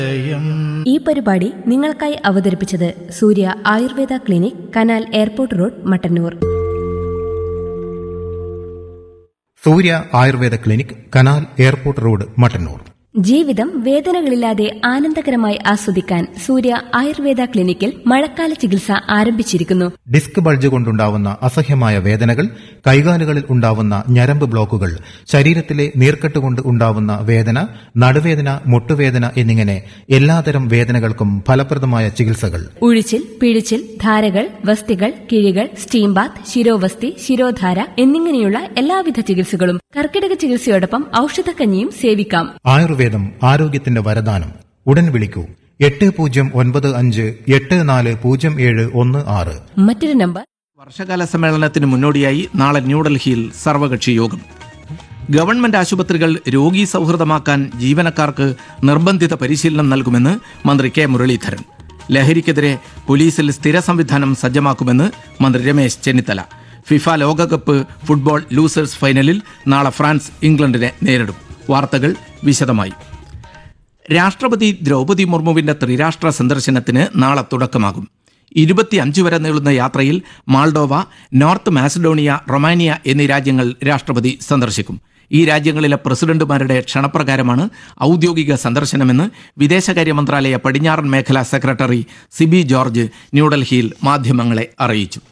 ഈ പരിപാടി നിങ്ങൾക്കായി അവതരിപ്പിച്ചത് Surya Ayurveda clinic canal airport road Mattannur Surya Ayurveda clinic canal airport road Mattannur ജീവിതം വേദനകളില്ലാതെ ആനന്ദകരമായി ആസ്വദിക്കാൻ സൂര്യ ആയുർവേദ ക്ലിനിക്കിൽ മഴക്കാല ചികിത്സ ആരംഭിച്ചിരിക്കുന്നു ഡിസ്ക് ബൾജ് കൊണ്ടുണ്ടാവുന്ന അസഹ്യമായ വേദനകൾ കൈകാലുകളിൽ ഉണ്ടാവുന്ന ഞരമ്പ് ബ്ലോക്കുകൾ ശരീരത്തിലെ നീർക്കെട്ട് കൊണ്ട് ഉണ്ടാവുന്ന വേദന നടുവേദന മുട്ടുവേദന എന്നിങ്ങനെ എല്ലാതരം വേദനകൾക്കും ഫലപ്രദമായ ചികിത്സകൾ ഉഴിച്ചിൽ പിഴിച്ചിൽ ധാരകൾ വസ്തികൾ കിഴികൾ സ്റ്റീം ബാത്ത് ശിരോവസ്തി ശിരോധാര എന്നിങ്ങനെയുള്ള എല്ലാവിധ ചികിത്സകളും കർക്കിടക ചികിത്സയോടൊപ്പം ഔഷധക്കഞ്ഞിയും സേവിക്കാം ആയുർവേദം ആരോഗ്യത്തിന്റെ വരദാനം ഉടൻ വിളിക്കൂ എട്ട് പൂജ്യം ഒൻപത് അഞ്ച് എട്ട് നാല് പൂജ്യം ഏഴ് ഒന്ന് ആറ് മറ്റൊരു നമ്പർ വർഷകാല സമ്മേളനത്തിന് മുന്നോടിയായി നാളെ ന്യൂഡൽഹിയിൽ സർവകക്ഷി യോഗം ഗവൺമെന്റ് ആശുപത്രികൾ രോഗി സൗഹൃദമാക്കാൻ ജീവനക്കാർക്ക് നിർബന്ധിത പരിശീലനം നൽകുമെന്ന് മന്ത്രി കെ മുരളീധരൻ ലഹരിക്കെതിരെ പോലീസിൽ സ്ഥിര സംവിധാനം സജ്ജമാക്കുമെന്ന് മന്ത്രി രമേശ് ചെന്നിത്തല ഫിഫ ലോകകപ്പ് ഫുട്ബോൾ ലൂസേഴ്സ് ഫൈനലിൽ നാളെ ഫ്രാൻസ് ഇംഗ്ലണ്ടിനെ നേരിടും വാർത്തകൾ വിശദമായി രാഷ്ട്രപതി ദ്രൗപദി മുർമുവിന്റെ ത്രിരാഷ്ട്ര സന്ദർശനത്തിന് നാളെ തുടക്കമാകും ഇരുപത്തിയഞ്ച് വരെ നീളുന്ന യാത്രയിൽ മാൾഡോവ നോർത്ത് മാസഡോണിയ റൊമാനിയ എന്നീ രാജ്യങ്ങൾ രാഷ്ട്രപതി സന്ദർശിക്കും ഈ രാജ്യങ്ങളിലെ പ്രസിഡന്റുമാരുടെ ക്ഷണപ്രകാരമാണ് ഔദ്യോഗിക സന്ദർശനമെന്ന് വിദേശകാര്യ മന്ത്രാലയ പടിഞ്ഞാറൻ മേഖലാ സെക്രട്ടറി സിബി ജോർജ് ന്യൂഡൽഹിയിൽ മാധ്യമങ്ങളെ അറിയിച്ചു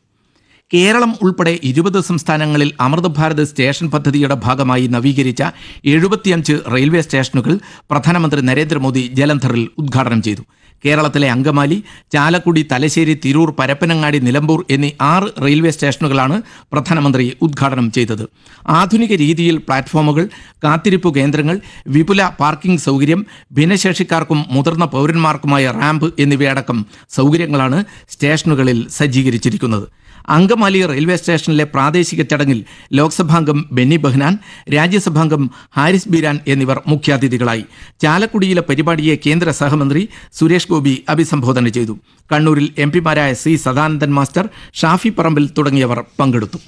കേരളം ഉൾപ്പെടെ ഇരുപത് സംസ്ഥാനങ്ങളിൽ അമൃത് ഭാരത് സ്റ്റേഷൻ പദ്ധതിയുടെ ഭാഗമായി നവീകരിച്ച എഴുപത്തിയഞ്ച് റെയിൽവേ സ്റ്റേഷനുകൾ പ്രധാനമന്ത്രി നരേന്ദ്രമോദി ജലന്ധറിൽ ഉദ്ഘാടനം ചെയ്തു കേരളത്തിലെ അങ്കമാലി ചാലക്കുടി തലശ്ശേരി തിരൂർ പരപ്പനങ്ങാടി നിലമ്പൂർ എന്നീ ആറ് റെയിൽവേ സ്റ്റേഷനുകളാണ് പ്രധാനമന്ത്രി ഉദ്ഘാടനം ചെയ്തത് ആധുനിക രീതിയിൽ പ്ലാറ്റ്ഫോമുകൾ കാത്തിരിപ്പ് കേന്ദ്രങ്ങൾ വിപുല പാർക്കിംഗ് സൗകര്യം ഭിന്നശേഷിക്കാർക്കും മുതിർന്ന പൗരന്മാർക്കുമായ റാമ്പ് എന്നിവയടക്കം സൗകര്യങ്ങളാണ് സ്റ്റേഷനുകളിൽ സജ്ജീകരിച്ചിരിക്കുന്നത് അങ്കമാലി റെയിൽവേ സ്റ്റേഷനിലെ പ്രാദേശിക ചടങ്ങിൽ ലോക്സഭാംഗം ബെന്നി ബെഹ്നാൻ രാജ്യസഭാംഗം ഹാരിസ് ബീരാൻ എന്നിവർ മുഖ്യാതിഥികളായി ചാലക്കുടിയിലെ പരിപാടിയെ കേന്ദ്ര സഹമന്ത്രി സുരേഷ് ഗോപി അഭിസംബോധന ചെയ്തു കണ്ണൂരിൽ എം പിമാരായ സി സദാനന്ദൻ മാസ്റ്റർ ഷാഫി പറമ്പിൽ തുടങ്ങിയവർ പങ്കെടുത്തു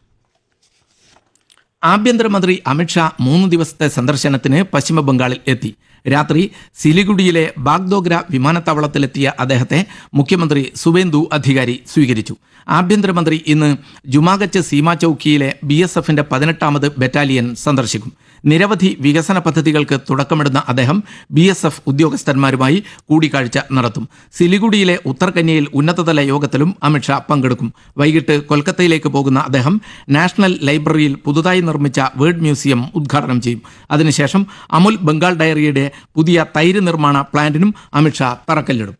ആഭ്യന്തരമന്ത്രി അമിത്ഷാ മൂന്ന് ദിവസത്തെ സന്ദർശനത്തിന് പശ്ചിമബംഗാളിൽ എത്തി രാത്രി സിലിഗുഡിയിലെ ബാഗ്ദോഗ്ര വിമാനത്താവളത്തിലെത്തിയ അദ്ദേഹത്തെ മുഖ്യമന്ത്രി സുവേന്ദു അധികാരി സ്വീകരിച്ചു ആഭ്യന്തരമന്ത്രി ഇന്ന് ജുമാഗച്ച് സീമാ ചൌക്കിയിലെ ബി എസ് എഫിന്റെ പതിനെട്ടാമത് ബറ്റാലിയൻ സന്ദർശിക്കും നിരവധി വികസന പദ്ധതികൾക്ക് തുടക്കമിടുന്ന അദ്ദേഹം ബി എസ് എഫ് ഉദ്യോഗസ്ഥന്മാരുമായി കൂടിക്കാഴ്ച നടത്തും സിലിഗുഡിയിലെ ഉത്തർകന്യയിൽ ഉന്നതതല യോഗത്തിലും അമിത്ഷാ പങ്കെടുക്കും വൈകിട്ട് കൊൽക്കത്തയിലേക്ക് പോകുന്ന അദ്ദേഹം നാഷണൽ ലൈബ്രറിയിൽ പുതുതായി നിർമ്മിച്ച വേർഡ് മ്യൂസിയം ഉദ്ഘാടനം ചെയ്യും അതിനുശേഷം അമുൽ ബംഗാൾ ഡയറിയുടെ പുതിയ തൈര് നിർമ്മാണ പ്ലാന്റിനും അമിത്ഷാ തറക്കല്ലിടും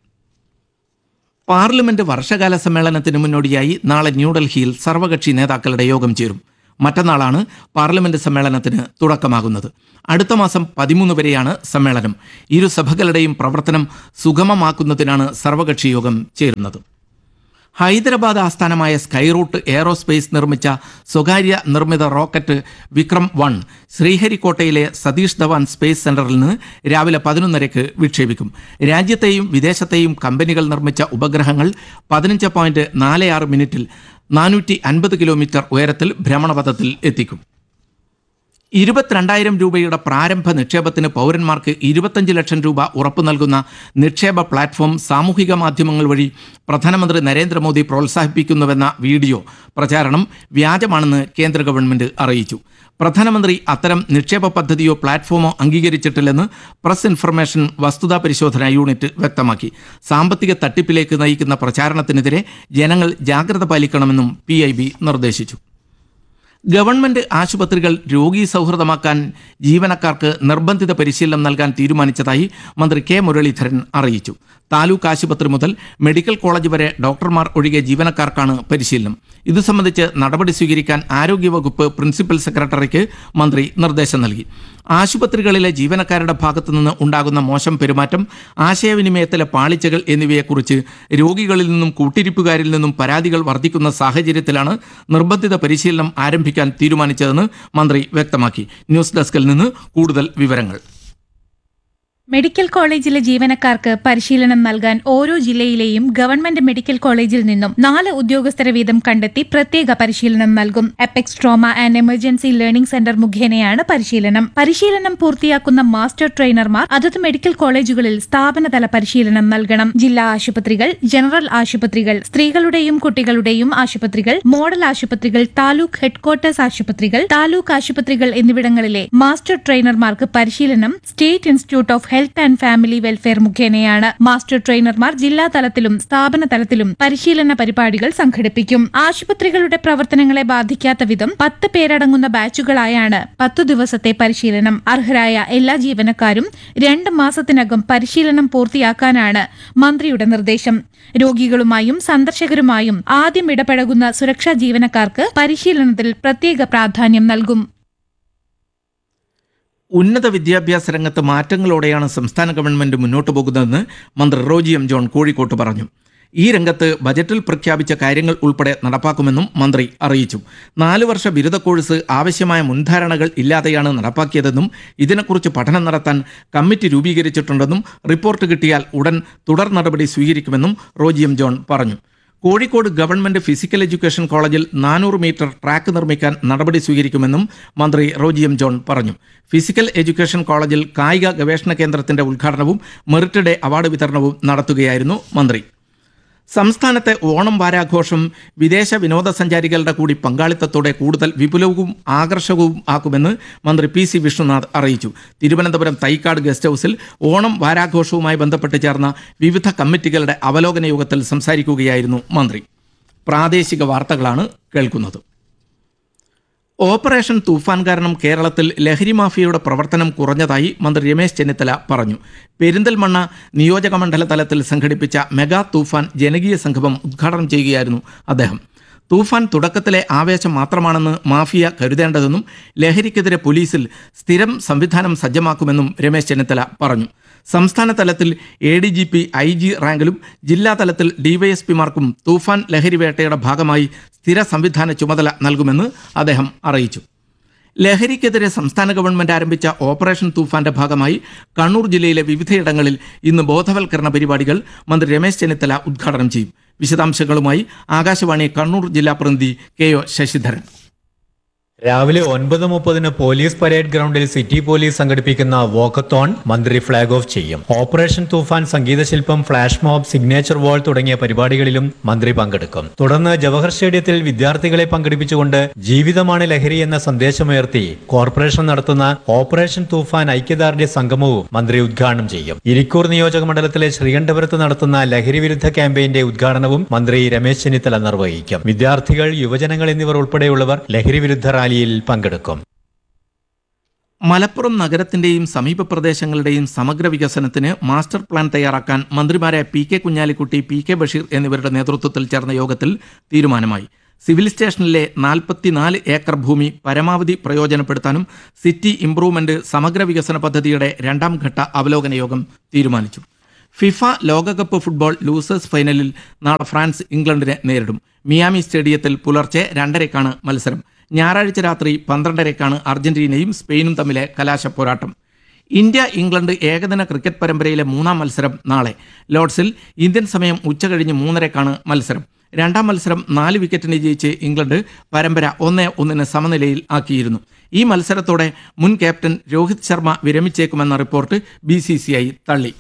പാർലമെന്റ് വർഷകാല സമ്മേളനത്തിന് മുന്നോടിയായി നാളെ ന്യൂഡൽഹിയിൽ സർവകക്ഷി നേതാക്കളുടെ യോഗം ചേരും മറ്റന്നാളാണ് പാർലമെന്റ് സമ്മേളനത്തിന് തുടക്കമാകുന്നത് അടുത്ത മാസം പതിമൂന്ന് വരെയാണ് സമ്മേളനം ഇരു സഭകളുടെയും പ്രവർത്തനം സുഗമമാക്കുന്നതിനാണ് സർവകക്ഷി യോഗം ചേരുന്നത് ഹൈദരാബാദ് ആസ്ഥാനമായ സ്കൈറൂട്ട് എയറോസ്പേസ് നിർമ്മിച്ച സ്വകാര്യ നിർമ്മിത റോക്കറ്റ് വിക്രം വൺ ശ്രീഹരിക്കോട്ടയിലെ സതീഷ് ധവാൻ സ്പേസ് സെന്ററിൽ നിന്ന് രാവിലെ പതിനൊന്നരയ്ക്ക് വിക്ഷേപിക്കും രാജ്യത്തെയും വിദേശത്തെയും കമ്പനികൾ നിർമ്മിച്ച ഉപഗ്രഹങ്ങൾ പതിനഞ്ച് പോയിന്റ് നാല് ആറ് മിനിറ്റിൽ നാനൂറ്റി അൻപത് കിലോമീറ്റർ ഉയരത്തിൽ ഭ്രമണപഥത്തിൽ എത്തിക്കും ഇരുപത്തിരണ്ടായിരം രൂപയുടെ പ്രാരംഭ നിക്ഷേപത്തിന് പൗരന്മാർക്ക് ഇരുപത്തഞ്ച് ലക്ഷം രൂപ ഉറപ്പു നൽകുന്ന നിക്ഷേപ പ്ലാറ്റ്ഫോം സാമൂഹിക മാധ്യമങ്ങൾ വഴി പ്രധാനമന്ത്രി നരേന്ദ്രമോദി പ്രോത്സാഹിപ്പിക്കുന്നുവെന്ന വീഡിയോ പ്രചാരണം വ്യാജമാണെന്ന് കേന്ദ്ര ഗവൺമെന്റ് അറിയിച്ചു പ്രധാനമന്ത്രി അത്തരം നിക്ഷേപ പദ്ധതിയോ പ്ലാറ്റ്ഫോമോ അംഗീകരിച്ചിട്ടില്ലെന്ന് പ്രസ് ഇൻഫർമേഷൻ വസ്തുതാ പരിശോധന യൂണിറ്റ് വ്യക്തമാക്കി സാമ്പത്തിക തട്ടിപ്പിലേക്ക് നയിക്കുന്ന പ്രചാരണത്തിനെതിരെ ജനങ്ങൾ ജാഗ്രത പാലിക്കണമെന്നും പി നിർദ്ദേശിച്ചു ഗവൺമെന്റ് ആശുപത്രികൾ രോഗി സൗഹൃദമാക്കാൻ ജീവനക്കാർക്ക് നിർബന്ധിത പരിശീലനം നൽകാൻ തീരുമാനിച്ചതായി മന്ത്രി കെ മുരളീധരൻ അറിയിച്ചു താലൂക്ക് ആശുപത്രി മുതൽ മെഡിക്കൽ കോളേജ് വരെ ഡോക്ടർമാർ ഒഴികെ ജീവനക്കാർക്കാണ് പരിശീലനം ഇതു സംബന്ധിച്ച് നടപടി സ്വീകരിക്കാൻ ആരോഗ്യവകുപ്പ് പ്രിൻസിപ്പൽ സെക്രട്ടറിക്ക് മന്ത്രി നിർദ്ദേശം നൽകി ആശുപത്രികളിലെ ജീവനക്കാരുടെ ഭാഗത്തു നിന്ന് ഉണ്ടാകുന്ന മോശം പെരുമാറ്റം ആശയവിനിമയത്തിലെ പാളിച്ചകൾ എന്നിവയെക്കുറിച്ച് രോഗികളിൽ നിന്നും കൂട്ടിരിപ്പുകാരിൽ നിന്നും പരാതികൾ വർദ്ധിക്കുന്ന സാഹചര്യത്തിലാണ് നിർബന്ധിത പരിശീലനം ആരംഭിക്കാൻ തീരുമാനിച്ചതെന്ന് മന്ത്രി വ്യക്തമാക്കി ന്യൂസ് ഡെസ്കിൽ നിന്ന് കൂടുതൽ വിവരങ്ങൾ മെഡിക്കൽ കോളേജിലെ ജീവനക്കാർക്ക് പരിശീലനം നൽകാൻ ഓരോ ജില്ലയിലെയും ഗവൺമെന്റ് മെഡിക്കൽ കോളേജിൽ നിന്നും നാല് ഉദ്യോഗസ്ഥരെ വീതം കണ്ടെത്തി പ്രത്യേക പരിശീലനം നൽകും apex trauma and emergency learning centre മുഖേനയാണ് പരിശീലനം പരിശീലനം പൂർത്തിയാക്കുന്ന മാസ്റ്റർ ട്രെയിനർമാർ അതത് മെഡിക്കൽ കോളേജുകളിൽ സ്ഥാപനതല പരിശീലനം നൽകണം ജില്ലാ ആശുപത്രികൾ ജനറൽ ആശുപത്രികൾ സ്ത്രീകളുടെയും കുട്ടികളുടെയും ആശുപത്രികൾ മോഡൽ ആശുപത്രികൾ താലൂക്ക് ഹെഡ്ക്വാർട്ടേഴ്സ് ആശുപത്രികൾ താലൂക്ക് ആശുപത്രികൾ എന്നിവിടങ്ങളിലെ മാസ്റ്റർ ട്രെയിനർമാർക്ക് പരിശീലനം state institute of health and family welfare മുഖേനയാണ് മാസ്റ്റർ ട്രെയിനർമാർ ജില്ലാ തലത്തിലും സ്ഥാപന തലത്തിലും പരിശീലന പരിപാടികൾ സംഘടിപ്പിക്കും ആശുപത്രികളുടെ പ്രവർത്തനങ്ങളെ ബാധിക്കാത്ത വിധം പത്ത് പേരടങ്ങുന്ന ബാച്ചുകളായാണ് പത്തു ദിവസത്തെ പരിശീലനം അർഹരായ എല്ലാ ജീവനക്കാരും രണ്ട് മാസത്തിനകം പരിശീലനം പൂർത്തിയാക്കാനാണ് മന്ത്രിയുടെ നിർദ്ദേശം രോഗികളുമായും സന്ദർശകരുമായും ആദ്യം ഇടപഴകുന്ന സുരക്ഷാ ജീവനക്കാർക്ക് പരിശീലനത്തിൽ പ്രത്യേക പ്രാധാന്യം നൽകും ഉന്നത വിദ്യാഭ്യാസ രംഗത്ത് മാറ്റങ്ങളോടെയാണ് സംസ്ഥാന ഗവൺമെന്റ് മുന്നോട്ട് പോകുന്നതെന്ന് മന്ത്രി റോജി എം ജോൺ കോഴിക്കോട്ട് പറഞ്ഞു ഈ രംഗത്ത് ബജറ്റിൽ പ്രഖ്യാപിച്ച കാര്യങ്ങൾ ഉൾപ്പെടെ നടപ്പാക്കുമെന്നും മന്ത്രി അറിയിച്ചു നാല് വർഷ ബിരുദ കോഴ്സ് ആവശ്യമായ മുൻധാരണകൾ ഇല്ലാതെയാണ് നടപ്പാക്കിയതെന്നും ഇതിനെക്കുറിച്ച് പഠനം നടത്താൻ കമ്മിറ്റി രൂപീകരിച്ചിട്ടുണ്ടെന്നും റിപ്പോർട്ട് കിട്ടിയാൽ ഉടൻ തുടർ നടപടി സ്വീകരിക്കുമെന്നും റോജി എം ജോൺ പറഞ്ഞു കോഴിക്കോട് ഗവൺമെന്റ് ഫിസിക്കൽ എഡ്യൂക്കേഷൻ കോളേജിൽ നാനൂറ് മീറ്റർ ട്രാക്ക് നിർമ്മിക്കാൻ നടപടി സ്വീകരിക്കുമെന്നും മന്ത്രി റോജി എം ജോൺ പറഞ്ഞു ഫിസിക്കൽ എഡ്യൂക്കേഷൻ കോളേജിൽ കായിക ഗവേഷണ കേന്ദ്രത്തിന്റെ ഉദ്ഘാടനവും മെറിറ്റ് ഡേ അവാർഡ് വിതരണവും നടത്തുകയായിരുന്നു മന്ത്രി സംസ്ഥാനത്തെ ഓണം വാരാഘോഷം വിദേശ വിനോദസഞ്ചാരികളുടെ കൂടി പങ്കാളിത്തത്തോടെ കൂടുതൽ വിപുലവും ആകർഷകവും ആക്കുമെന്ന് മന്ത്രി പി സി വിഷ്ണുനാഥ് അറിയിച്ചു തിരുവനന്തപുരം തൈക്കാട് ഗസ്റ്റ് ഹൌസിൽ ഓണം വാരാഘോഷവുമായി ബന്ധപ്പെട്ട് ചേർന്ന വിവിധ കമ്മിറ്റികളുടെ അവലോകന യോഗത്തിൽ സംസാരിക്കുകയായിരുന്നു മന്ത്രി പ്രാദേശിക വാർത്തകളാണ് കേൾക്കുന്നത് ഓപ്പറേഷൻ തൂഫാൻ കാരണം കേരളത്തിൽ ലഹരി മാഫിയയുടെ പ്രവർത്തനം കുറഞ്ഞതായി മന്ത്രി രമേശ് ചെന്നിത്തല പറഞ്ഞു പെരിന്തൽമണ്ണ നിയോജക മണ്ഡല തലത്തിൽ സംഘടിപ്പിച്ച മെഗാ തൂഫാൻ ജനകീയ സംഗമം ഉദ്ഘാടനം ചെയ്യുകയായിരുന്നു അദ്ദേഹം തൂഫാൻ തുടക്കത്തിലെ ആവേശം മാത്രമാണെന്ന് മാഫിയ കരുതേണ്ടതെന്നും ലഹരിക്കെതിരെ പോലീസിൽ സ്ഥിരം സംവിധാനം സജ്ജമാക്കുമെന്നും രമേശ് ചെന്നിത്തല പറഞ്ഞു സംസ്ഥാന തലത്തിൽ A D G P I G റാങ്കിലും ജില്ലാ തലത്തിൽ ഡിവൈഎസ്പിമാർക്കും തൂഫാൻ ലഹരി വേട്ടയുടെ ഭാഗമായി സ്ഥിര സംവിധാന ചുമതല നൽകുമെന്ന് അദ്ദേഹം അറിയിച്ചു ലഹരിക്കെതിരെ സംസ്ഥാന ഗവൺമെന്റ് ആരംഭിച്ച ഓപ്പറേഷൻ തൂഫാന്റെ ഭാഗമായി കണ്ണൂർ ജില്ലയിലെ വിവിധയിടങ്ങളിൽ ഇന്ന് ബോധവൽക്കരണ പരിപാടികൾ മന്ത്രി രമേശ് ചെന്നിത്തല ഉദ്ഘാടനം ചെയ്യും വിശദാംശങ്ങളുമായി ആകാശവാണി കണ്ണൂർ ജില്ലാ പ്രതിനിധി കെ ഒ ശശിധരൻ രാവിലെ ഒൻപത് മുപ്പതിന് പോലീസ് പരേഡ് ഗ്രൗണ്ടിൽ സിറ്റി പോലീസ് സംഘടിപ്പിക്കുന്ന വോക്കത്തോൺ മന്ത്രി ഫ്ളാഗ് ഓഫ് ചെയ്യും ഓപ്പറേഷൻ തൂഫാൻ സംഗീതശില്പം ഫ്ലാഷ് മോബ് സിഗ്നേച്ചർ വാൾ തുടങ്ങിയ പരിപാടികളിലും മന്ത്രി പങ്കെടുക്കും തുടർന്ന് ജവഹർ സ്റ്റേഡിയത്തിൽ വിദ്യാർത്ഥികളെ പങ്കെടുപ്പിച്ചുകൊണ്ട് ജീവിതമാണ് ലഹരി എന്ന സന്ദേശമുയർത്തി കോർപ്പറേഷൻ നടത്തുന്ന ഓപ്പറേഷൻ തൂഫാൻ ഐക്യദാർഢ്യ സംഗമവും മന്ത്രി ഉദ്ഘാടനം ചെയ്യും ഇരിക്കൂർ നിയോജക മണ്ഡലത്തിലെ ശ്രീകണ്ഠപുരത്ത് നടത്തുന്ന ലഹരി വിരുദ്ധ ക്യാമ്പയിന്റെ ഉദ്ഘാടനവും മന്ത്രി രമേശ് ചെന്നിത്തല നിർവഹിക്കും വിദ്യാർത്ഥികൾ യുവജനങ്ങൾ എന്നിവർ ഉൾപ്പെടെയുള്ളവർ ലഹരി വിരുദ്ധ റാലിയിൽ പങ്കെടുക്കും മലപ്പുറം നഗരത്തിന്റെയും സമീപ പ്രദേശങ്ങളുടെയും സമഗ്ര വികസനത്തിന് മാസ്റ്റർ പ്ലാൻ തയ്യാറാക്കാൻ മന്ത്രിമാരായ P K Kunhalikutty P K Basheer എന്നിവരുടെ നേതൃത്വത്തിൽ ചേർന്ന യോഗത്തിൽ തീരുമാനമായി സിവിൽ സ്റ്റേഷനിലെ നാൽപ്പത്തിനാല് ഏക്കർ ഭൂമി പരമാവധി പ്രയോജനപ്പെടുത്താനും സിറ്റി ഇംപ്രൂവ്മെന്റ് സമഗ്ര വികസന പദ്ധതിയുടെ രണ്ടാം ഘട്ട അവലോകന യോഗം തീരുമാനിച്ചു ഫിഫ ലോകകപ്പ് ഫുട്ബോൾ ലൂസേഴ്സ് ഫൈനലിൽ നാളെ ഫ്രാൻസ് ഇംഗ്ലണ്ടിനെ നേരിടും മിയാമി സ്റ്റേഡിയത്തിൽ പുലർച്ചെ രണ്ടരയ്ക്കാണ് മത്സരം ഞായറാഴ്ച രാത്രി പന്ത്രണ്ടരയ്ക്കാണ് അർജന്റീനയും സ്പെയിനും തമ്മിലെ കലാശ പോരാട്ടം ഇന്ത്യ ഇംഗ്ലണ്ട് ഏകദിന ക്രിക്കറ്റ് പരമ്പരയിലെ മൂന്നാം മത്സരം നാളെ ലോർഡ്സിൽ ഇന്ത്യൻ സമയം ഉച്ചകഴിഞ്ഞ് മൂന്നരക്കാണ് മത്സരം രണ്ടാം മത്സരം നാല് വിക്കറ്റിന് ജയിച്ച് ഇംഗ്ലണ്ട് പരമ്പര ഒന്ന് ഒന്നിന് സമനിലയിൽ ആക്കിയിരുന്നു ഈ മത്സരത്തോടെ മുൻ ക്യാപ്റ്റൻ രോഹിത് ശർമ്മ വിരമിച്ചേക്കുമെന്ന റിപ്പോർട്ട് ബി തള്ളി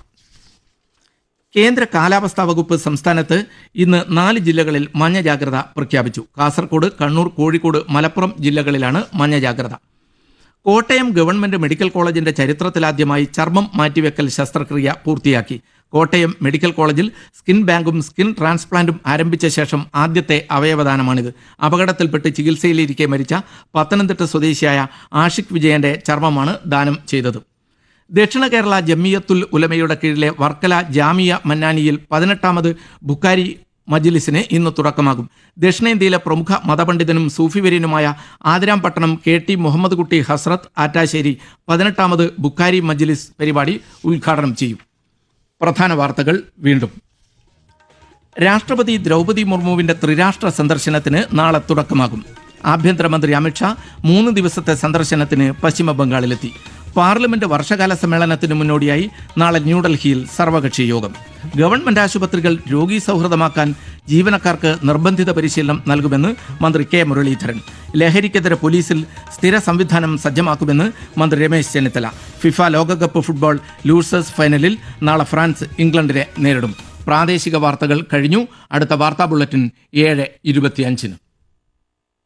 കേന്ദ്ര കാലാവസ്ഥാ വകുപ്പ് സംസ്ഥാനത്ത് ഇന്ന് നാല് ജില്ലകളിൽ മഞ്ഞ ജാഗ്രത പ്രഖ്യാപിച്ചു കാസർഗോഡ് കണ്ണൂർ കോഴിക്കോട് മലപ്പുറം ജില്ലകളിലാണ് മഞ്ഞ ജാഗ്രത കോട്ടയം ഗവൺമെന്റ് മെഡിക്കൽ കോളേജിന്റെ ചരിത്രത്തിലാദ്യമായി ചർമ്മം മാറ്റിവെക്കൽ ശസ്ത്രക്രിയ പൂർത്തിയാക്കി കോട്ടയം മെഡിക്കൽ കോളേജിൽ സ്കിൻ ബാങ്കും സ്കിൻ ട്രാൻസ്പ്ലാന്റും ആരംഭിച്ച ശേഷം ആദ്യത്തെ അവയവദാനമാണിത് അപകടത്തിൽപ്പെട്ട് ചികിത്സയിലിരിക്കെ മരിച്ച പത്തനംതിട്ട സ്വദേശിയായ ആഷിഖ് വിജയന്റെ ചർമ്മമാണ് ദാനം ചെയ്തത് ദക്ഷിണ കേരള ജമിയത്തുൽ ഉലമയുടെ കീഴിലെ വർക്കല ജാമിയ മന്നാനിയിൽ പതിനെട്ടാമത് ബുക്കാരി മജ്ലിസിന് ഇന്ന് തുടക്കമാകും ദക്ഷിണേന്ത്യയിലെ പ്രമുഖ മതപണ്ഡിതനും സൂഫിവര്യനുമായ ആതിരാംപട്ടണം കെ ടി മുഹമ്മദ് കുട്ടി ഹസ്രത്ത് ആറ്റാശ്ശേരി പതിനെട്ടാമത് ബുക്കാരി മജ്ലിസ് പരിപാടി ഉദ്ഘാടനം ചെയ്യും പ്രധാന വാർത്തകൾ വീണ്ടും രാഷ്ട്രപതി ദ്രൗപദി മുർമുവിന്റെ ത്രിരാഷ്ട്ര സന്ദർശനത്തിന് നാളെ തുടക്കമാകും ആഭ്യന്തരമന്ത്രി അമിത്ഷാ മൂന്ന് ദിവസത്തെ സന്ദർശനത്തിന് പശ്ചിമ ബംഗാളിലെത്തി പാർലമെന്റ് വർഷകാല സമ്മേളനത്തിന് മുന്നോടിയായി നാളെ ന്യൂഡൽഹിയിൽ സർവകക്ഷി യോഗം ഗവൺമെന്റ് ആശുപത്രികൾ രോഗി സൗഹൃദമാക്കാൻ ജീവനക്കാർക്ക് നിർബന്ധിത പരിശീലനം നൽകുമെന്ന് മന്ത്രി കെ മുരളീധരൻ ലഹരിക്കെതിരെ പോലീസിൽ സ്ഥിര സംവിധാനം സജ്ജമാക്കുമെന്ന് മന്ത്രി രമേശ് ചെന്നിത്തല ഫിഫ ലോകകപ്പ് ഫുട്ബോൾ ലൂസേഴ്സ് ഫൈനലിൽ നാളെ ഫ്രാൻസ് ഇംഗ്ലണ്ടിനെ നേരിടും പ്രാദേശിക വാർത്തകൾ കഴിഞ്ഞു അടുത്ത വാർത്താ ബുള്ളറ്റിൻ ഏഴ് ഇരുപത്തിയഞ്ചിന്